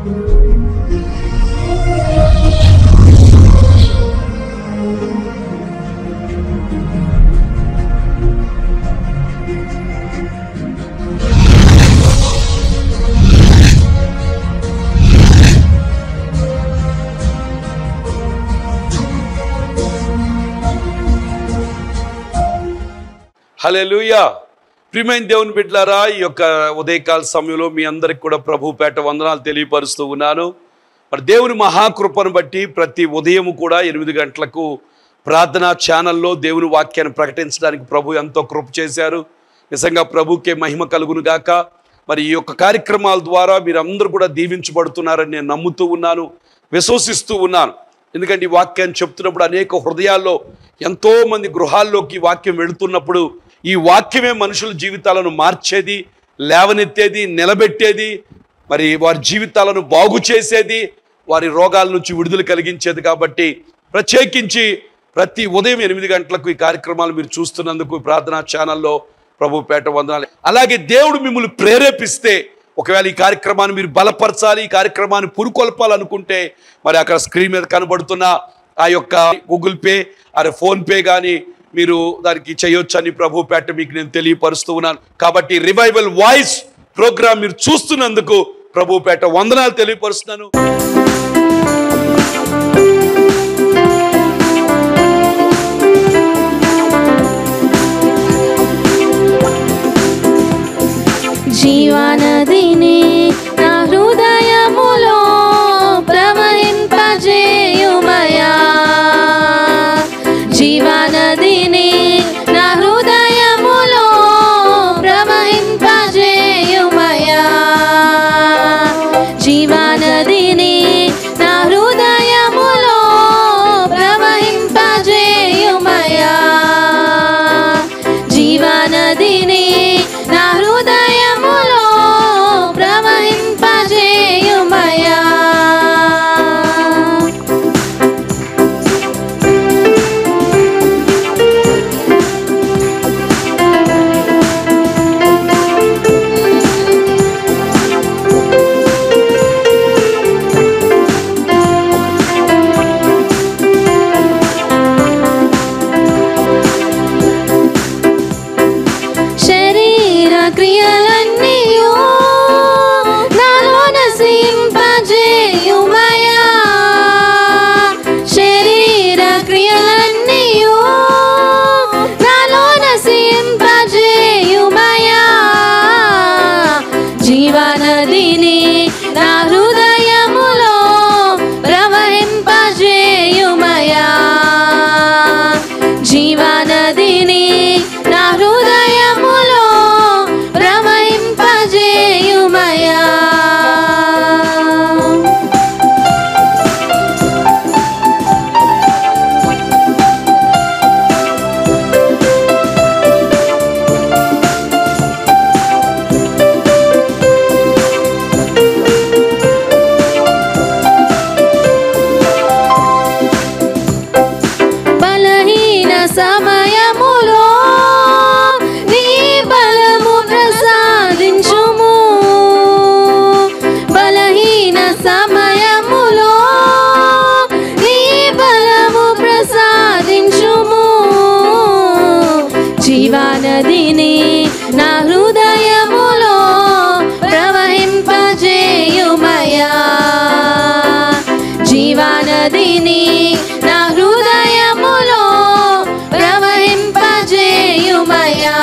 హల్లెలూయా ప్రియమైన దేవుని బిడ్డలారా ఈ యొక్క ఉదయకాల సమయంలో మీ అందరికి కూడా ప్రభు పేట వందనాలు తెలియపరుస్తూ ఉన్నాను మరి దేవుని మహాకృపను బట్టి ప్రతి ఉదయం కూడా ఎనిమిది గంటలకు ప్రార్థనా ఛానల్లో దేవుని వాక్యాన్ని ప్రకటించడానికి ప్రభు ఎంతో కృప చేశారు నిజంగా ప్రభుకే మహిమ కలుగును గాక మరి ఈ యొక్క కార్యక్రమాల ద్వారా మీరందరూ కూడా దీవించబడుతున్నారని నేను నమ్ముతూ ఉన్నాను విశ్వసిస్తూ ఉన్నాను ఎందుకంటే ఈ వాక్యాన్ని చెప్తున్నప్పుడు అనేక హృదయాల్లో ఎంతో మంది గృహాల్లోకి ఈ వాక్యం వెళుతున్నప్పుడు ఈ వాక్యమే మనుషుల జీవితాలను మార్చేది లేవనెత్తేది నిలబెట్టేది మరి వారి జీవితాలను బాగు చేసేది వారి రోగాల నుంచి విడుదల కలిగించేది కాబట్టి ప్రత్యేకించి ప్రతి ఉదయం ఎనిమిది గంటలకు ఈ కార్యక్రమాలు మీరు చూస్తున్నందుకు ఈ ప్రార్థనా ఛానల్లో ప్రభు పేట వందనాలు అలాగే దేవుడు మిమ్మల్ని ప్రేరేపిస్తే ఒకవేళ ఈ కార్యక్రమాన్ని మీరు బలపరచాలి ఈ కార్యక్రమాన్ని పురుకొల్పాలనుకుంటే మరి అక్కడ స్క్రీన్ మీద కనబడుతున్న ఆ యొక్క గూగుల్ పే అరే ఫోన్ పే కానీ మీరు దానికి చేయొచ్చని ప్రభు పేట మీకు నేను తెలియపరుస్తూ ఉన్నాను కాబట్టి రివైవల్ వాయిస్ ప్రోగ్రామ్ మీరు చూస్తున్నందుకు ప్రభు పేట వందనాలు తెలియపరుస్తున్నాను జీవనదిని నా హృదయములో ప్రవహింపజేయుమయా జీవనదిని నా హృదయములో ప్రవహింపజేయుమయా జీవనదిని నా హృదయములో ప్రవహింపజేయుమయా జీవనదిని నా హృదయములో ప్రవహింపజేయుమయా శరీర క్రియలన్నీయు నాలో నశింపజేయుమయా శరీర క్రియలన్నీయు నాలో నశింపజేయుమయా జీవనదిని నా హృదయములో ప్రవహింపజేయుమయా జీవనదిని నా హృదయములో ప్రవహింపజేయుమయా బలహీన సమయములో నీ బలము ప్రసాదించుము బలహీన సమయములో నీ బలము ప్రసాదించుము జీవనదిని నా హృదయములో ప్రవహింపజేయుమయా జీవనదిని నా హృదయములో ప్రవహింపజేయుమయా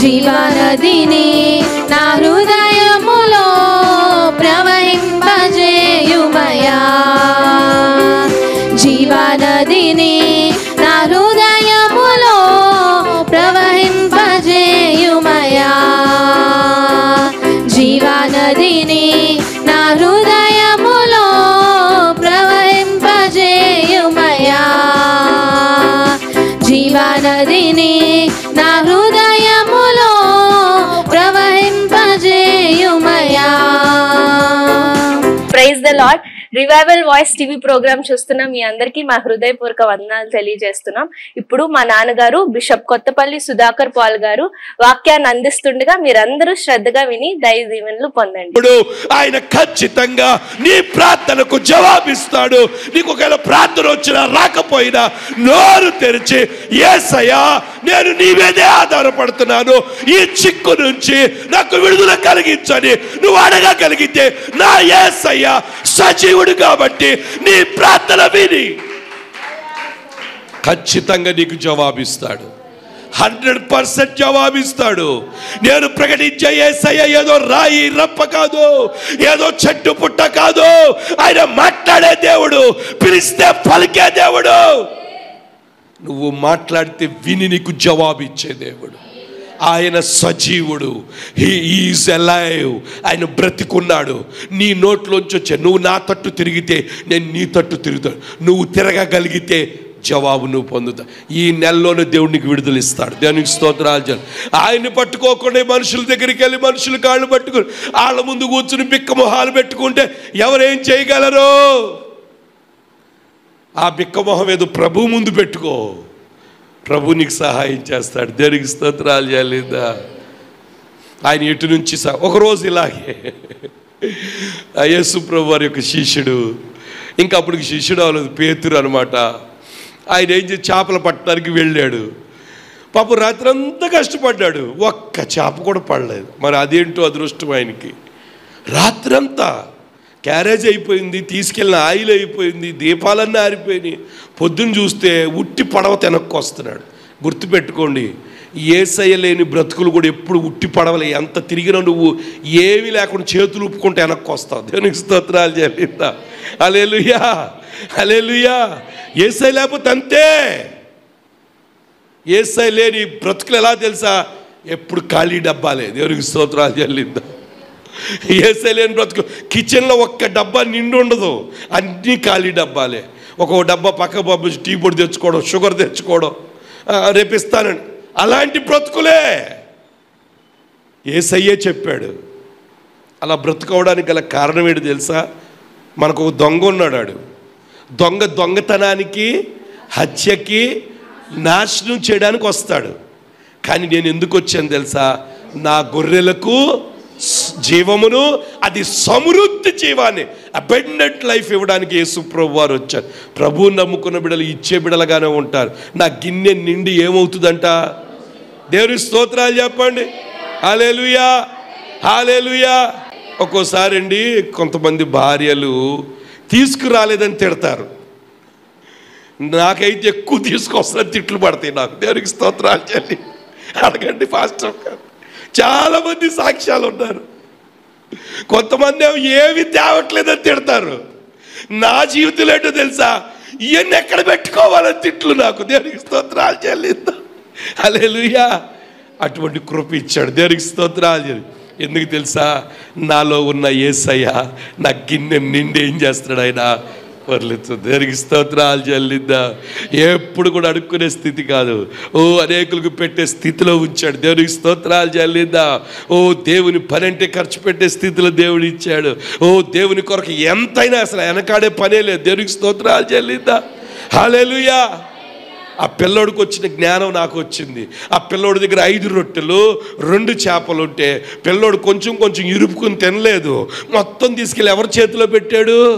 జీవనదిని నా హృదయములో ప్రవహింపజేయుమయా జీవనదిని నా హృదయములో ప్రవహింపజేయుమయా జీవనదిని నా హృదయములో ప్రవహింపజేయుమయా జీవనదిని నా హృదయములో ప్రవహింపజేయుమయా praise the Lord revival voice TV program చూస్తున్న మీ అందరికీ మా హృదయపూర్వక వందనాలు తెలియజేస్తున్నాం ఇప్పుడు మా నాన్నగారు బిషప్ కొత్తపల్లి సుధాకర్ పాల్ గారు వాక్యాన్ని అందిస్తుండగా మీరందరూ శ్రద్ధగా విని దయ దీవెనలు పొందండి ఇప్పుడు ఆయన ఖచ్చితంగా నీ ప్రార్థనకు జవాబిస్తాడు నీకు ఒకవేళ ప్రార్థన వచ్చినా రాకపోయినా నోరు తెరిచి ఏసయ్యా నేను నీ మీదే ఆధారపడుతున్నాను ఈ చిక్కు నుంచి నాకు విడుదల కలిగించని నువ్వు అడగగలిగితే నా ఏసయ్య సజీవుడు కాబట్టి నీ ప్రార్థన విని ఖచ్చితంగా నీకు జవాబిస్తాడు హండ్రెడ్ పర్సెంట్ జవాబిస్తాడు నేను ప్రకటించే ఏసయ్య ఏదో రాయి రప్ప కాదు ఏదో చెట్టు పుట్ట కాదు ఆయన మాట్లాడే దేవుడు పిలిస్తే పలికే దేవుడు నువ్వు మాట్లాడితే విని నీకు జవాబిచ్చే దేవుడు ఆయన సజీవుడు హీ ఈజ్ అలైవ్ ఆయన బ్రతికున్నాడు నీ నోట్లోంచి వచ్చే నువ్వు నా తట్టు తిరిగితే నేను నీ తట్టు తిరుగుతాను నువ్వు తిరగగలిగితే జవాబు నువ్వు పొందుతావు ఈ నెలలోనే దేవుడికి విడుదల ఇస్తాడు దేవునికి స్తోత్రాలు చేయాలి ఆయన్ని పట్టుకోకుండా మనుషుల దగ్గరికి వెళ్ళి మనుషులు కాళ్ళు పట్టుకుని వాళ్ళ ముందు కూర్చుని బిక్క మొహాలు పెట్టుకుంటే ఎవరేం చేయగలరు ఆ బిక్క మొహం ఏదో ప్రభు ముందు పెట్టుకో ప్రభు నీకు సహాయం చేస్తాడు దేనికి స్తోత్రాలు చేయలేదా ఆయన ఎటు నుంచి సహా ఒకరోజు ఇలాగే ఆ యేసు ప్రభు వారి యొక్క శిష్యుడు ఇంకా అప్పటికి శిష్యుడు అవ్వలేదు పేతురు అనమాట ఆయన ఏం చేసి చేపలు పట్టడానికి వెళ్ళాడు పాపం రాత్రి అంతా కష్టపడ్డాడు ఒక్క చేప కూడా పడలేదు మరి అదేంటో అదృష్టం ఆయనకి రాత్రంతా క్యారేజ్ అయిపోయింది తీసుకెళ్ళిన ఆయిల్ అయిపోయింది దీపాలన్నీ ఆరిపోయినాయి పొద్దున్న చూస్తే ఉట్టి పడవ వెనక్కి వస్తున్నాడు గుర్తుపెట్టుకోండి ఏసయ్య లేని బ్రతుకులు కూడా ఎప్పుడు ఉట్టి పడవలే ఎంత తిరిగినా నువ్వు ఏమీ లేకుండా చేతులు ఊపుకుంటే వెనక్కి వస్తావు దేవునికి స్తోత్రాలు చెల్లిందా అలేలుయా అలేలుయా ఏసై లేకపోతే అంతే ఏసై లేని బ్రతుకులు ఎలా తెలుసా ఎప్పుడు ఖాళీ డబ్బాలే దేవునికి స్తోత్రాలు చెల్లిందా ఏసై లేని బ్రతుకు కిచెన్లో ఒక్క డబ్బా నిండు ఉండదు అన్నీ ఖాళీ డబ్బాలే ఒక డబ్బా పక్క పంపించి టీ పొడి తెచ్చుకోవడం షుగర్ తెచ్చుకోవడం ఆ, రేపు ఇస్తానండి అలాంటి బ్రతుకులే ఏసయ్యే చెప్పాడు అలా బ్రతుకోవడానికి గల కారణం ఏంటి తెలుసా మనకు ఒక దొంగ ఉన్నాడు ఆడు. దొంగ దొంగతనానికి హత్యకి నాశనం చేయడానికి వస్తాడు కానీ నేను ఎందుకు వచ్చాను తెలుసా నా గొర్రెలకు స్- జీవమును అది సమృద్ధి జీవాన్ని అబెండెంట్ లైఫ్ ఇవ్వడానికి యేసు ప్రభు వారు వచ్చారు ప్రభువు నమ్ముకున్న బిడ్డలు ఇచ్చే బిడ్డలుగానే ఉంటారు నా గిన్నె నిండి ఏమవుతుందంట దేవుని స్తోత్రాలు చెప్పండి హాలేలుయా హాలేలుయా ఒక్కోసారి అండి కొంతమంది భార్యలు తీసుకురాలేదని తిడతారు నాకైతే ఎక్కువ తీసుకొస్తున్న తిట్లు పడతాయి నాకు దేవునికి స్తోత్రాలు చెల్లి అడగండి ఫాస్టర్ గారు చాలా మంది సాక్ష్యాలు ఉన్నారు కొంతమంది ఏమో ఏమి తేవట్లేదని తిడతారు నా జీవితం ఏంటో తెలుసా ఇవన్నీ ఎక్కడ పెట్టుకోవాలని తిట్లు నాకు దేవునికి స్తోత్రాలు చెల్లిద్దాం అలెలుయా అటువంటి కృప ఇచ్చాడు దేవునికి స్తోత్రాలు చెల్లి ఎందుకు తెలుసా నాలో ఉన్న ఏసయ్య నా గిన్నె నిండి ఏం చేస్తాడు ఆయన వర్లిచ్చు దేనికి స్తోత్రాలు చెల్లిద్దా ఎప్పుడు కూడా అడుక్కునే స్థితి కాదు ఓ అనేకులకు పెట్టే స్థితిలో ఉంచాడు దేవునికి స్తోత్రాలు చెల్లిద్దా ఓ దేవుని పని అంటే ఖర్చు పెట్టే స్థితిలో దేవుడు ఇచ్చాడు ఓ దేవుని కొరకు ఎంతైనా అసలు వెనకాడే పనే లేదు దేవునికి స్తోత్రాలు చెల్లిద్దా హాలేలుయా ఆ పిల్లోడికి వచ్చిన జ్ఞానం నాకు వచ్చింది ఆ పిల్లోడి దగ్గర ఐదు రొట్టెలు రెండు చేపలు ఉంటే పిల్లోడు కొంచెం కొంచెం ఇరుపుకుని తినలేదు మొత్తం తీసుకెళ్ళి ఎవరి చేతిలో పెట్టాడు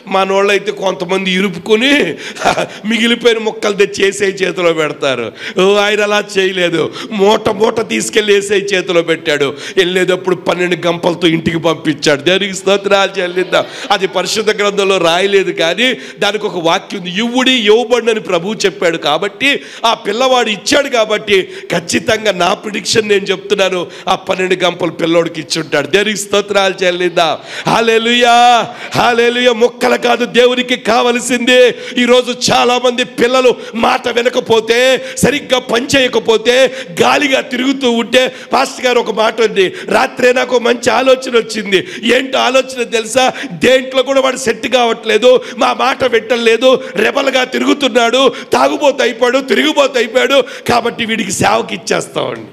మనోళ్ళు అయితే కొంతమంది ఇరుపుకొని మిగిలిపోయిన ముక్కలు తెచ్చి ఏసై చేతిలో పెడతారు ఓ ఆయన అలా చేయలేదు మూట మూట తీసుకెళ్ళి ఏసై చేతిలో పెట్టాడు వెళ్ళేటప్పుడు పన్నెండు గంపలతో ఇంటికి పంపించాడు దేనికి స్తోత్రాలు చెల్లిద్దాం అది పరిశుద్ధ గ్రంథంలో రాయలేదు కానీ దానికి ఒక వాక్యం ఉంది ఇవ్వుడి ఇవ్వబడి అని ప్రభువు చెప్పాడు కాబట్టి ఆ పిల్లవాడు ఇచ్చాడు కాబట్టి ఖచ్చితంగా నా ప్రిడిక్షన్ నేను చెప్తున్నాను ఆ పన్నెండు గంపలు పిల్లోడికి ఇచ్చుంటాడు దేనికి స్తోత్రాలు చెల్లిద్దాం హాలేలుయా హాలేలుయా మొక్కలు కాదు దేవునికి కావలసింది ఈరోజు చాలా మంది పిల్లలు మాట వినకపోతే సరిగ్గా పని చేయకపోతే గాలిగా తిరుగుతూ ఉంటే పాస్టర్ గారు ఒక మాట ఉంది రాత్రే నాకు మంచి ఆలోచన వచ్చింది ఏంటో ఆలోచన తెలుసా దేంట్లో కూడా వాడు సెట్ కావట్లేదు మా మాట పెట్టలేదు రెబల్గా తిరుగుతున్నాడు తాగుబోతు అయిపోయాడు తిరిగిపోతు అయిపోయాడు కాబట్టి వీడికి సేవకి ఇచ్చేస్తామండి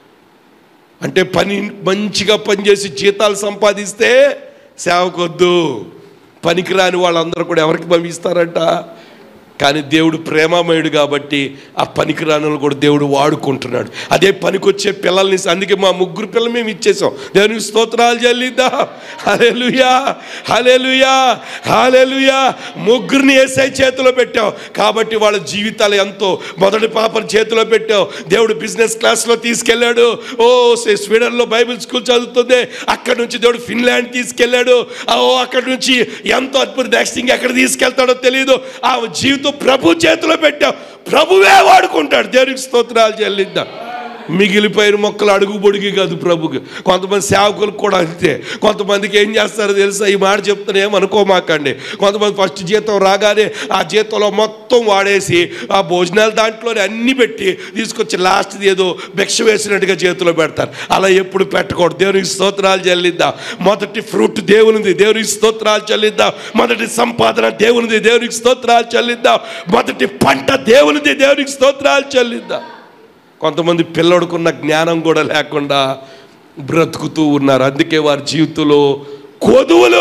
అంటే పని మంచిగా పనిచేసి జీతాలు సంపాదిస్తే సేవకొద్దు పనికిరాని వాళ్ళందరూ కూడా ఎవరికి పంపిస్తారంట కానీ దేవుడు ప్రేమమయుడు కాబట్టి ఆ పనికిరానులను కూడా దేవుడు వాడుకుంటున్నాడు అదే పనికొచ్చే పిల్లల్ని అందుకే మా ముగ్గురు పిల్లలు మేము ఇచ్చేసాం దేవునికి స్తోత్రాలు చెల్లిద్దా హలెలుయా హలెలుయా హలెలుయా ముగ్గురిని ఏసై చేతిలో పెట్టావు కాబట్టి వాళ్ళ జీవితాలు ఎంతో మొదటి పాపని చేతిలో పెట్టావు దేవుడు బిజినెస్ క్లాస్లో తీసుకెళ్ళాడు ఓ సే- స్వీడన్లో బైబిల్ స్కూల్ చదువుతుంది అక్కడ నుంచి దేవుడు ఫిన్లాండ్ తీసుకెళ్ళాడు ఆ, ఓ అక్కడ నుంచి ఎంతో అద్భుత నెక్స్ట్ ఎక్కడ తీసుకెళ్తాడో తెలియదు ఆ జీవితం ప్రభు చేతిలో పెట్టావు ప్రభువే వాడుకుంటాడు దేవునికి స్తోత్రాలు చెల్లిద్దాం మిగిలిపోయిన మొక్కలు అడుగు పొడిగి కాదు ప్రభుకి కొంతమంది సేవకులకు కూడా అంతే కొంతమందికి ఏం చేస్తారో తెలుసా ఈ మాట చెప్తాను ఏమనుకోమాకండి కొంతమంది ఫస్ట్ జీతం రాగానే ఆ జీతంలో మొత్తం వాడేసి ఆ భోజనాలు దాంట్లోనే అన్ని పెట్టి తీసుకొచ్చి లాస్ట్ ఏదో భిక్ష వేసినట్టుగా చేతిలో పెడతారు అలా ఎప్పుడు పెట్టకూడదు దేవునికి స్తోత్రాలు చెల్లిద్దాం మొదటి ఫ్రూట్ దేవునిది దేవునికి స్తోత్రాలు చెల్లిద్దాం మొదటి సంపాదన దేవునిది దేవునికి స్తోత్రాలు చెల్లిద్దాం మొదటి పంట దేవునిది దేవునికి స్తోత్రాలు చెల్లిద్దాం కొంతమంది పిల్లడుకున్న జ్ఞానం కూడా లేకుండా బ్రతుకుతూ ఉన్నారు అందుకే వారి జీవితంలో కొదువులు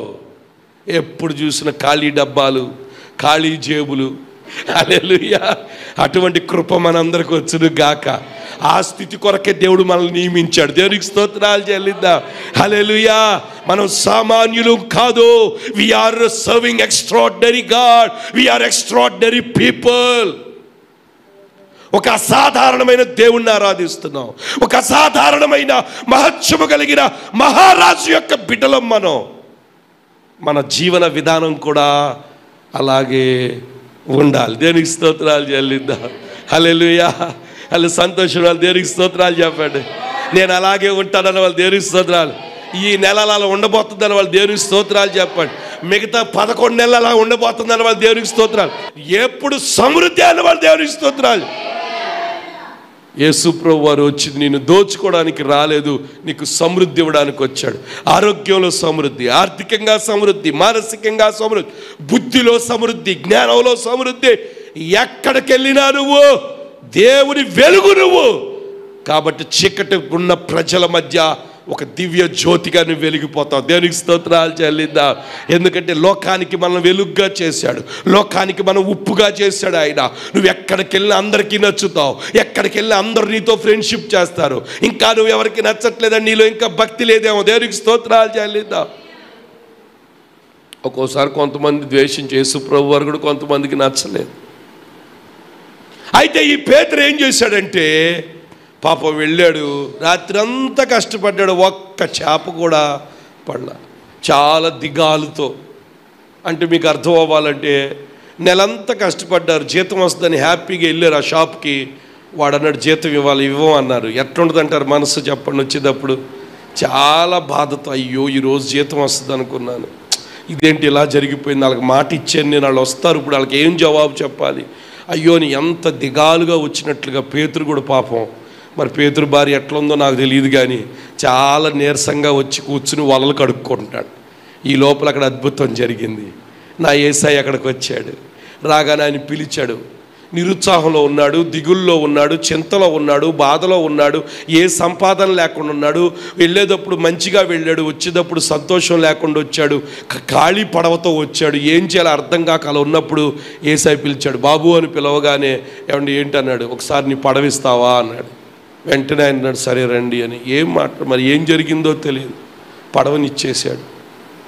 ఎప్పుడు చూసిన ఖాళీ డబ్బాలు ఖాళీ జేబులు అలెలుయ్యా అటువంటి కృప మనందరికి వచ్చును గాక ఆ స్థితి కొరకే దేవుడు మనల్ని నియమించాడు దేవునికి స్తోత్రాలు చెల్లిద్దాం హలెలుయా మనం సామాన్యులు కాదు we are serving extraordinary God we are extraordinary people ఒక అసాధారణమైన దేవుణ్ణి ఆరాధిస్తున్నాం ఒక అసాధారణమైన మహత్యము కలిగిన మహారాజు యొక్క బిడ్డలం మనం మన జీవన విధానం కూడా అలాగే ఉండాలి దేనికి స్తోత్రాలు చెల్లిద్దాం హల్లెలూయా వాళ్ళు సంతోషం వాళ్ళు దేనికి స్తోత్రాలు చెప్పండి నేను అలాగే ఉంటానన్న వాళ్ళు దేనికి స్తోత్రాలు ఈ నెల అలా ఉండబోతుందని వాళ్ళు దేవునికి స్తోత్రాలు చెప్పండి మిగతా పదకొండు నెలలు అలా ఉండబోతుందని వాళ్ళు దేవునికి స్తోత్రాలు ఎప్పుడు సమృద్ధి అన్న వాళ్ళు దేవునికి స్తోత్రాలు యేసుప్రభు వారు వచ్చి నేను దోచుకోవడానికి రాలేదు నీకు సమృద్ధి ఇవ్వడానికి వచ్చాడు ఆరోగ్యంలో సమృద్ధి ఆర్థికంగా సమృద్ధి మానసికంగా సమృద్ధి బుద్ధిలో సమృద్ధి జ్ఞానంలో సమృద్ధి ఎక్కడికి వెళ్ళినా నువ్వు దేవుని వెలుగు నువ్వు కాబట్టి చీకటి ఉన్న ప్రజల మధ్య ఒక దివ్య జ్యోతిగా నువ్వు వెలిగిపోతావు దేవునికి స్తోత్రాలు చెల్లిద్దా ఎందుకంటే లోకానికి మనం వెలుగుగా చేశాడు లోకానికి మనం ఉప్పుగా చేశాడు ఆయన నువ్వు ఎక్కడికి వెళ్ళినా అందరికీ నచ్చుతావు ఎక్కడికి వెళ్ళినా అందరు నీతో ఫ్రెండ్షిప్ చేస్తారు ఇంకా నువ్వు ఎవరికి నచ్చట్లేదని నీలో ఇంకా భక్తి లేదేమో దేవునికి స్తోత్రాలు చెల్లిద్దాం ఒక్కోసారి కొంతమంది ద్వేషించి యేసుప్రభు వారు కూడా కొంతమందికి నచ్చలేదు అయితే ఈ పేతురు ఏం చేశాడంటే పాపం వెళ్ళాడు రాత్రి అంతా కష్టపడ్డాడు ఒక్క చేప కూడా పడలా చాలా దిగాలుతో అంటే మీకు అర్థం అవ్వాలంటే నెలంతా కష్టపడ్డారు జీతం వస్తుందని హ్యాపీగా వెళ్ళారు ఆ షాప్కి వాడు అన్నాడు జీతం ఇవ్వాలి ఇవ్వం అన్నారు ఎట్లుండదంటారు మనసు చెప్పండి వచ్చేటప్పుడు చాలా బాధతో అయ్యో ఈరోజు జీతం వస్తుంది అనుకున్నాను ఇదేంటి ఇలా జరిగిపోయింది వాళ్ళకి మాట ఇచ్చాను నేను వాళ్ళు వస్తారు ఇప్పుడు వాళ్ళకి ఏం జవాబు చెప్పాలి అయ్యో అని ఎంత దిగాలుగా వచ్చినట్లుగా పేతురు కూడా పాపం మరి పేతురు భార్య ఎట్లా ఉందో నాకు తెలియదు కానీ చాలా నీరసంగా వచ్చి కూర్చుని వలలు కడుక్కుంటాడు ఈ లోపల అక్కడ అద్భుతం జరిగింది నా ఏసాయి అక్కడికి వచ్చాడు రాగానే ఆయన పిలిచాడు నిరుత్సాహంలో ఉన్నాడు దిగుల్లో ఉన్నాడు చింతలో ఉన్నాడు బాధలో ఉన్నాడు ఏ సంపాదన లేకుండా ఉన్నాడు వెళ్ళేటప్పుడు మంచిగా వెళ్ళాడు వచ్చేటప్పుడు సంతోషం లేకుండా వచ్చాడు క- ఖాళీ పడవతో వచ్చాడు ఏం చేయాలో అర్థం కాక అలా ఉన్నప్పుడు ఏసై పిలిచాడు బాబు అని పిలవగానే ఏమండి ఏంటన్నాడు ఒకసారి నీ పడవిస్తావా అన్నాడు వెంటనే ఆయన అన్నాడు సరే రండి అని ఏం మాట మరి ఏం జరిగిందో తెలియదు పడవనిచ్చేశాడు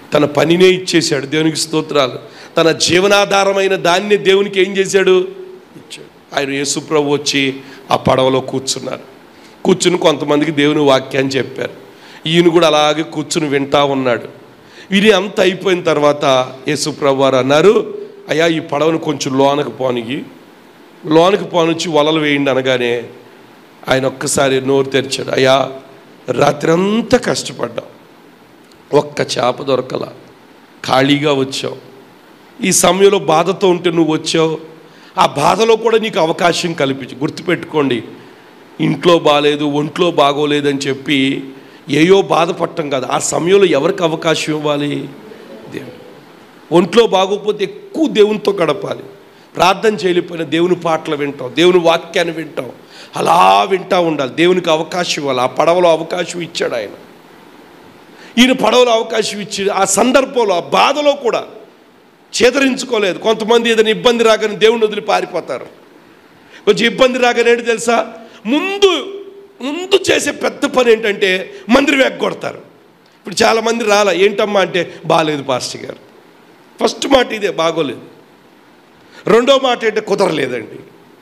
తన పనినే ఇచ్చేశాడు దేవునికి స్తోత్రాలు తన జీవనాధారమైన దాన్ని దేవునికి ఏం చేశాడు ఇచ్చాడు ఆయన యేసుప్రభు వచ్చి ఆ పడవలో కూర్చున్నారు కూర్చుని కొంతమందికి దేవుని వాక్యాన్ని చెప్పారు ఈయన కూడా అలాగే కూర్చుని వింటా ఉన్నాడు ఇది అంత అయిపోయిన తర్వాత యేసుప్రభు వారు అన్నారు అయ్యా ఈ పడవను కొంచెం లోనకు పోనిగి లోనకు పోనిచ్చి వలలు వేయండి అనగానే ఆయన ఒక్కసారి నోరు తెరిచాడు అయ్యా రాత్రి అంతా కష్టపడ్డాం ఒక్క చేప దొరకల ఖాళీగా వచ్చావు ఈ సమయంలో బాధతో ఉంటే నువ్వు వచ్చావు ఆ బాధలో కూడా నీకు అవకాశం కల్పించు గుర్తుపెట్టుకోండి ఇంట్లో బాగాలేదు ఒంట్లో బాగోలేదని చెప్పి ఏయో బాధపడటం కాదు ఆ సమయంలో ఎవరికి అవకాశం ఇవ్వాలి దేవుడు ఒంట్లో బాగోకపోతే ఎక్కువ దేవునితో గడపాలి ప్రార్థన చేయలేకపోయినా దేవుని పాటలు వింటాం దేవుని వాక్యాన్ని వింటాం అలా వింటా ఉండాలి దేవునికి అవకాశం ఇవ్వాలి ఆ పడవలో అవకాశం ఇచ్చాడు ఆయన ఈయన పడవలో అవకాశం ఇచ్చి ఆ సందర్భంలో ఆ బాధలో కూడా చేదరించుకోలేదు కొంతమంది ఏదైనా ఇబ్బంది రాగానే దేవుని వదిలి పారిపోతారు కొంచెం ఇబ్బంది రాగానే ఏంటి తెలుసా ముందు ముందు చేసే పెద్ద పని ఏంటంటే మందిరం ఎగ్గొడతారు ఇప్పుడు చాలామంది రాలా ఏంటమ్మా అంటే బాగాలేదు పాస్టర్ గారు ఫస్ట్ మాట ఇదే బాగోలేదు రెండో మాట ఏంటంటే కుదరలేదండి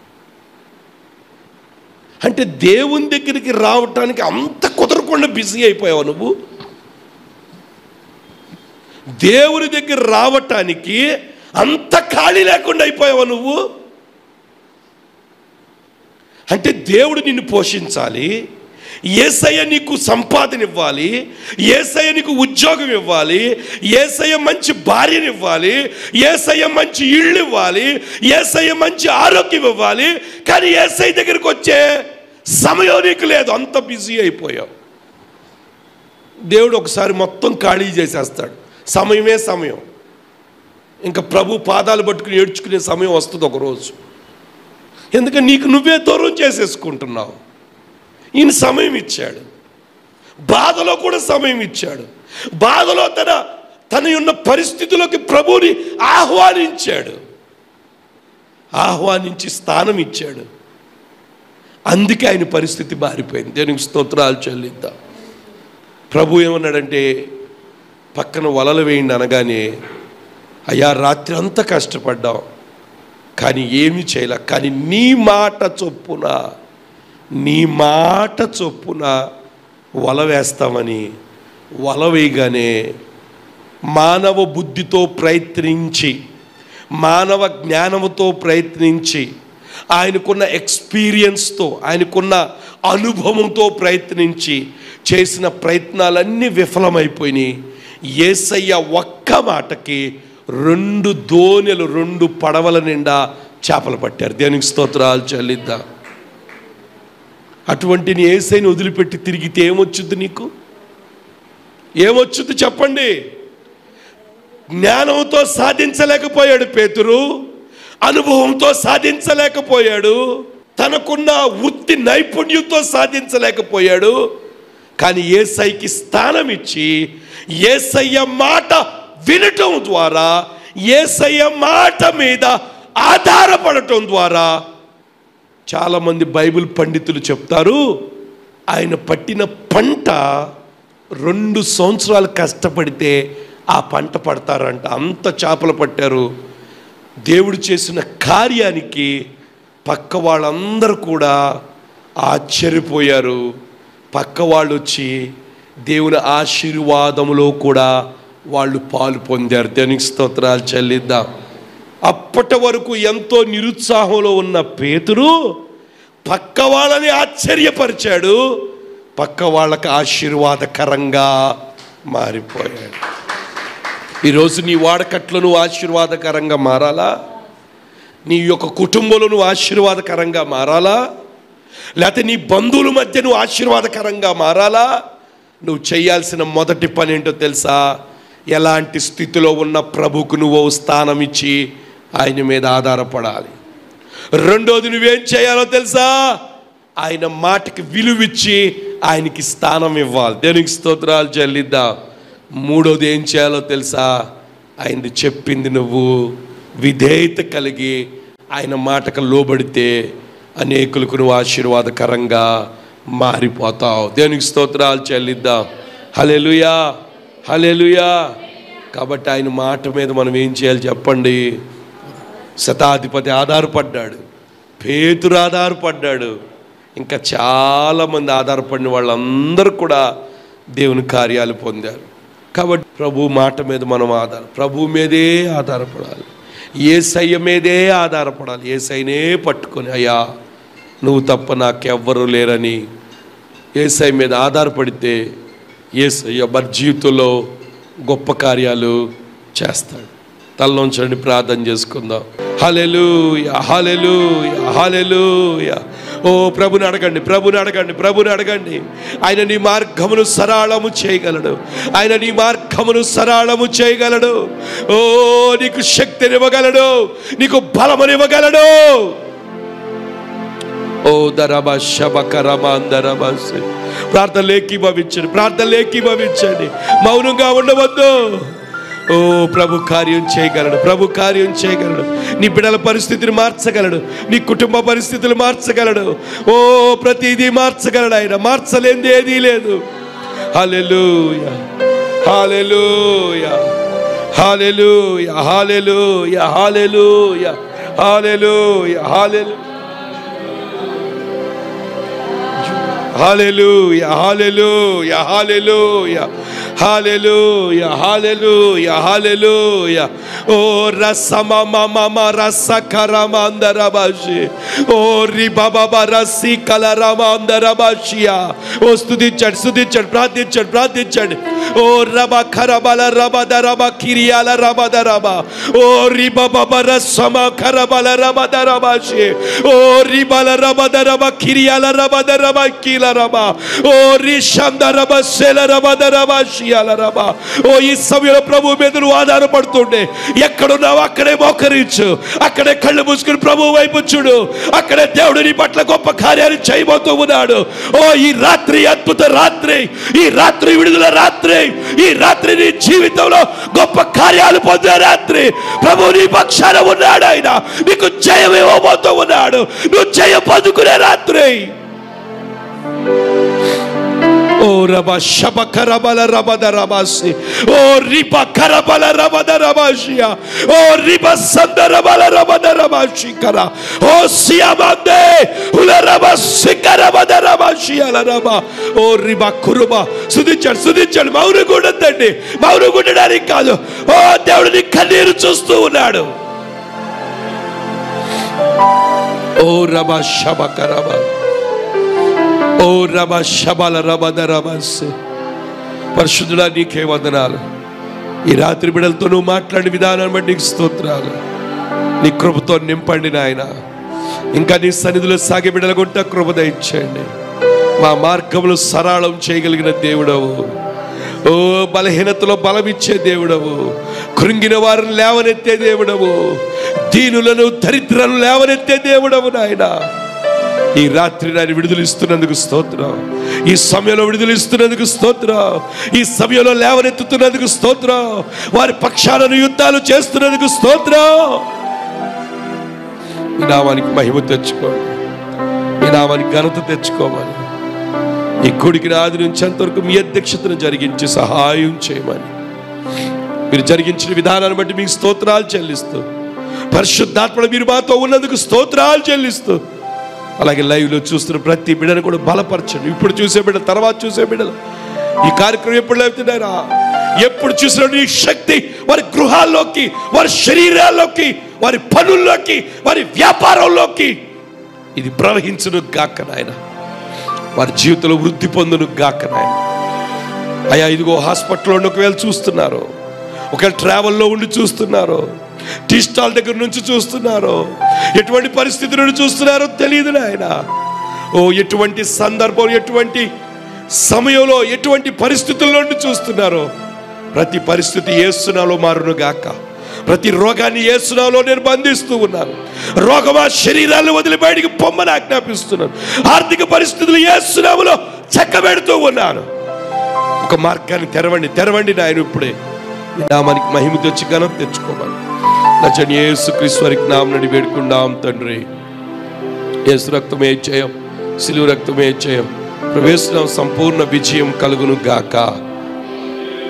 అంటే దేవుని దగ్గరికి రావటానికి అంత కుదరకుండా బిజీ అయిపోయావు నువ్వు దేవుని దగ్గర రావటానికి అంత ఖాళీ లేకుండా అయిపోయావా నువ్వు అంటే దేవుడు నిన్ను పోషించాలి ఏసయ్య నీకు సంపాదన ఇవ్వాలి ఏసయ్య నీకు ఉద్యోగం ఇవ్వాలి ఏసయ్య మంచి భార్యని ఇవ్వాలి ఏసయ్య మంచి ఇళ్ళు ఇవ్వాలి ఏసయ్య మంచి ఆరోగ్యం ఇవ్వాలి కానీ ఏసయ్య దగ్గరికి వచ్చే సమయం నీకు లేదు అంత బిజీ అయిపోయావు దేవుడు ఒకసారి మొత్తం ఖాళీ చేసేస్తాడు సమయమే సమయం ఇంకా ప్రభు పాదాలు పట్టుకుని ఏడ్చుకునే సమయం వస్తుంది ఒకరోజు ఎందుకంటే నీకు నువ్వే దూరం చేసేసుకుంటున్నావు ఈయన సమయం ఇచ్చాడు బాధలో కూడా సమయం ఇచ్చాడు బాధలో తన తన ఉన్న పరిస్థితుల్లోకి ప్రభువుని ఆహ్వానించాడు ఆహ్వానించి స్థానం ఇచ్చాడు అందుకే ఆయన పరిస్థితి మారిపోయింది దేవునికి స్తోత్రాలు చెల్లిద్దాం ప్రభు ఏమన్నాడంటే పక్కన వలలు వేయండి అనగానే అయ్యా రాత్రి అంతా కష్టపడ్డాం కానీ ఏమీ చేయలే కానీ నీ మాట చొప్పున నీ మాట చొప్పున వల వేస్తామని వల వేయగానే మానవ బుద్ధితో ప్రయత్నించి మానవ జ్ఞానముతో ప్రయత్నించి ఆయనకున్న ఎక్స్పీరియన్స్తో ఆయనకున్న అనుభవంతో ప్రయత్నించి చేసిన ప్రయత్నాలన్నీ విఫలమైపోయినాయి ఏసయ్య ఒక్క మాటకి రెండు దోణెలు రెండు పడవల నిండా చేపలు పట్టారు దేనికి స్తోత్రాలు చెల్లిద్దాం అటువంటి నీ ఏసైని వదిలిపెట్టి తిరిగితే ఏమొచ్చుద్ది నీకు ఏమొచ్చుద్ది చెప్పండి జ్ఞానంతో సాధించలేకపోయాడు పేతురు అనుభవంతో సాధించలేకపోయాడు తనకున్న వృత్తి నైపుణ్యంతో సాధించలేకపోయాడు కానీ ఏసైకి స్థానం ఇచ్చి ఏసయ్య మాట వినటం ద్వారా ఏసయ్య మాట మీద ఆధారపడటం ద్వారా చాలామంది బైబిల్ పండితులు చెప్తారు ఆయన పట్టిన పంట రెండు సంవత్సరాలు కష్టపడితే ఆ పంట పడతారంట అంత చేపలు పట్టారు దేవుడు చేసిన కార్యానికి పక్క వాళ్ళందరూ కూడా ఆశ్చర్యపోయారు పక్క వాళ్ళు వచ్చి దేవుని ఆశీర్వాదములో కూడా వాళ్ళు పాలు పొందారు దేనికి స్తోత్రాలు చెల్లిద్దాం అప్పటి వరకు ఎంతో నిరుత్సాహంలో ఉన్న పేతురు పక్క వాళ్ళని ఆశ్చర్యపరిచాడు పక్క వాళ్ళకి ఆశీర్వాదకరంగా మారిపోయాడు ఈరోజు నీ వాడకట్లో నువ్వు ఆశీర్వాదకరంగా మారాలా నీ యొక్క కుటుంబంలో నువ్వు ఆశీర్వాదకరంగా మారాలా లేకపోతే నీ బంధువుల మధ్య నువ్వు ఆశీర్వాదకరంగా మారాలా నువ్వు చేయాల్సిన మొదటి పని ఏంటో తెలుసా ఎలాంటి స్థితిలో ఉన్న ప్రభుకు నువ్వు స్థానం ఇచ్చి ఆయన మీద ఆధారపడాలి రెండోది నువ్వేం చేయాలో తెలుసా ఆయన మాటకి విలువిచ్చి ఆయనకి స్థానం ఇవ్వాలి దేనికి స్తోత్రాలు చెల్లిద్దాం మూడోది ఏం చేయాలో తెలుసా ఆయనది చెప్పింది నువ్వు విధేయత కలిగి ఆయన మాటకు లోబడితే అనేకులకు నువ్వు ఆశీర్వాదకరంగా మారిపోతావు దేనికి స్తోత్రాలు చెల్లిద్దాం హలెలుయా హలెలుయా కాబట్టి ఆయన మాట మీద మనం ఏం చేయాలి చెప్పండి శతాధిపతి ఆధారపడ్డాడు పేతురు ఆధారపడ్డాడు ఇంకా చాలామంది ఆధారపడిన వాళ్ళందరూ కూడా దేవుని కార్యాలు పొందారు కాబట్టి ప్రభు మాట మీద మనం ఆధార ప్రభు మీదే ఆధారపడాలి ఏ సయ్య మీదే ఆధారపడాలి ఏ సైనే పట్టుకొని అయ్యా నువ్వు తప్ప నాకెవ్వరూ లేరని ఏసై మీద ఆధారపడితే ఏసయ్య మన జీవితంలో గొప్ప కార్యాలు చేస్తాడు తలలోంచండి ప్రార్థన చేసుకుందాం హలెలూయ హలెలూయ హలెలూయ ఓ ప్రభుని అడగండి ప్రభుని అడగండి ప్రభుని అడగండి ఆయన నీ మార్గమును సరళము చేయగలడు ఆయన నీ మార్గమును సరళము చేయగలడు ఓ నీకు శక్తినివ్వగలడు నీకు బలమునివ్వగలడు ఓ దరబ శబకరమాందరబస్ ప్రార్థనలు ఏకీభవించండి ప్రార్థనలు ఏకీభవించండి మౌనంగా ఉండవద్దు ఓ ప్రభు కార్యం చేయగలడు ప్రభు కార్యం చేయగలడు నీ బిడ్డల పరిస్థితిని మార్చగలడు నీ కుటుంబ పరిస్థితులు మార్చగలడు ఓ ప్రతిదీ మార్చగలడు ఆయన మార్చలేనిది ఏదీ లేదు హల్లెలూయ హల్లెలూయ హల్లెలూయ హల్లెలూయ హల్లెలూయ హల్లెలూయ హల్లెలూయ Hallelujah, hallelujah, hallelujah, hallelujah, hallelujah, hallelujah. Oh, rasama mama rasa karamanda rabashi. Oh, ribaba rasi kalaramanda rabashia. Oh, స్తుతించండి స్తుతించండి ప్రార్థించండి ప్రార్థించండి ఓ రబ ఖరబల రబద రబ కిరియాల రబద రబ ఓ రిబబ రసమ ఖరబల రబద రబాషి ఓ రిబల రబద రబ కిరియాల రబద రబ కీల రబ ఓ రిషంద రబ సెల రబద రబ షియాల రబ ఓ ఈ సమయంలో ప్రభు మీద నువ్వు ఆధారపడుతుండే ఎక్కడున్నావు అక్కడే మోకరించు అక్కడే కళ్ళు మూసుకుని ప్రభు వైపు చూడు అక్కడే దేవుడు నీ పట్ల గొప్ప కార్యాలు చేయబోతూ ఉన్నాడు ఓ ఈ రాత్రి అద్భుత రాత్రి ఈ రాత్రి విడుదల రాత్రి ఈ రాత్రి నీ జీవితంలో గొప్ప కార్యాలు పొందే రాత్రి ప్రభు నీ పక్షాన ఉన్నాడు ఆయన నీకు జయం ఇవ్వబోతూ ఉన్నాడు నువ్వు జయం పొందుకునే రాత్రి ఓ రబ శబ కరబల రబద రబాసి ఓ రిబ కరబల రబద రబాషియా ఓ రిబ సంద రబల రబద రబాషి కర ఓ సియామందే ఉల రబ సికర రబద రబాషియాల రబ ఓ రిబ కురుబ సుదించండి సుదించండి మౌరు గుండదండి మౌరు గుండడానికి కాదు ఓ దేవుడు నీ కన్నీరు చూస్తూ ఉన్నాడు ఓ రబ శబ కరబ ఓ రబ శబల రబద రబస్ పరిశుద్ధుడా నీకే వందనాలు ఈ రాత్రి బిడలతో నువ్వు మాట్లాడిన విధానాన్ని బట్టి నీకు స్తోత్రాలు నీ కృపతో నింపండి నాయన ఇంకా నీ సన్నిధిలో సాగే బిడల గుంట కృప దయచేయండి మా మార్గములు సరళం చేయగలిగిన దేవుడవు ఓ బలహీనతలో బలమిచ్చే దేవుడవు కృంగిన వారిని లేవనెత్తే దేవుడవు దీనులను దరిద్రను లేవనెత్తే దేవుడవు నాయనా ఈ రాత్రి నాయన విడుదలిస్తున్నందుకు స్తోత్రం ఈ సమయంలో విడుదలిస్తున్నందుకు స్తోత్రం ఈ సమయంలో లేవనెత్తుతున్నందుకు స్తోత్రం వారి పక్షాలను యుద్ధాలు చేస్తున్నందుకు స్తోత్రం ఈ నామానికి మహిమ తెచ్చుకోండి ఈ నామానికి ఘనత తెచ్చుకోమని ఈ కొడికి ఆది నుంచి అంతవరకు మీ అధ్యక్షతను జరిగించి సహాయం చేయమని మీరు జరిగించిన విధానాన్ని బట్టి మీకు స్తోత్రాలు చెల్లిస్తూ పరిశుద్ధాత్మడు మీరు మాతో ఉన్నందుకు స్తోత్రాలు చెల్లిస్తూ అలాగే లైవ్లో చూస్తున్న ప్రతి బిడ్డను కూడా బలపరచండి ఇప్పుడు చూసే బిడ్డ తర్వాత చూసే బిడ్డలు ఈ కార్యక్రమం ఎప్పుడు లేపుతున్నారా ఎప్పుడు చూసిన నీ శక్తి వారి గృహాల్లోకి వారి శరీరాల్లోకి వారి పనుల్లోకి వారి వ్యాపారంలోకి ఇది ప్రవహించును గాక నాయన వారి జీవితంలో వృద్ధి పొందును గాక నాయన అయ్యా ఇదిగో హాస్పిటల్లో ఒకవేళ చూస్తున్నారు ఒకవేళ ట్రావెల్లో ఉండి చూస్తున్నారు టీ స్టాల్ దగ్గర నుంచి చూస్తున్నారు ఎటువంటి పరిస్థితి నుండి చూస్తున్నారో తెలియదు నాయన ఓ ఎటువంటి సందర్భం ఎటువంటి సమయంలో ఎటువంటి పరిస్థితుల నుండి చూస్తున్నారో ప్రతి పరిస్థితి ఏసునాలో మారును గాక ప్రతి రోగాన్ని ఏసునాలో నేను బంధిస్తూ ఉన్నాను రోగమా శరీరాన్ని వదిలి బయటికి పొమ్మని ఆజ్ఞాపిస్తున్నాను ఆర్థిక పరిస్థితులు ఏసునాములో చెక్కబెడుతూ ఉన్నాను ఒక మార్గాన్ని తెరవండి తెరవండి నాయన ఇప్పుడే ఈ నామానికి మహిమ తెచ్చి ఘనత తెచ్చుకోమని నచ్చని యేసు క్రీశ్వరికి నామని వేడుకుందాం తండ్రి యేసు రక్తమే చేయం సిలువు రక్తమే చేయం ప్రవేశం సంపూర్ణ విజయం కలుగును గాక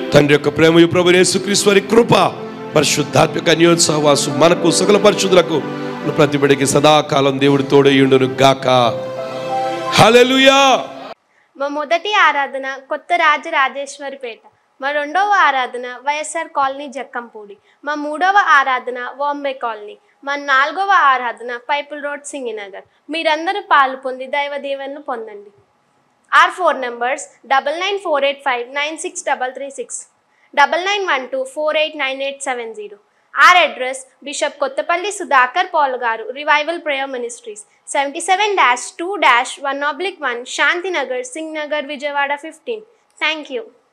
తండ్రి యొక్క ప్రేమ ప్రభు యేసుక్రీస్తు వారి కృప పరిశుద్ధాత్మక అన్యోత్సవాసు మనకు సకల పరిశుద్ధులకు ప్రతిబడికి సదాకాలం దేవుడి తోడయుండును గాక హల్లెలూయా మా మొదటి ఆరాధన కొత్త రాజరాజేశ్వరిపేట మా రెండవ ఆరాధన వైఎస్ఆర్ కాలనీ జక్కంపూడి మా మూడవ ఆరాధన వాంబే కాలనీ మా నాలుగవ ఆరాధన పైపుల్ రోడ్ సింగినగర్ మీరందరూ పాలు పొంది దైవ దీవెనలు పొందండి or four numbers double nine four eight five nine six double three six double nine one two four eight nine eight seven zero or address bishop Kothapalli Sudhakar Paul గారు revival prayer ministries seventy seven dash two dash one oblique one Shantinagar Singh Nagar Vijayawada fifteen thank you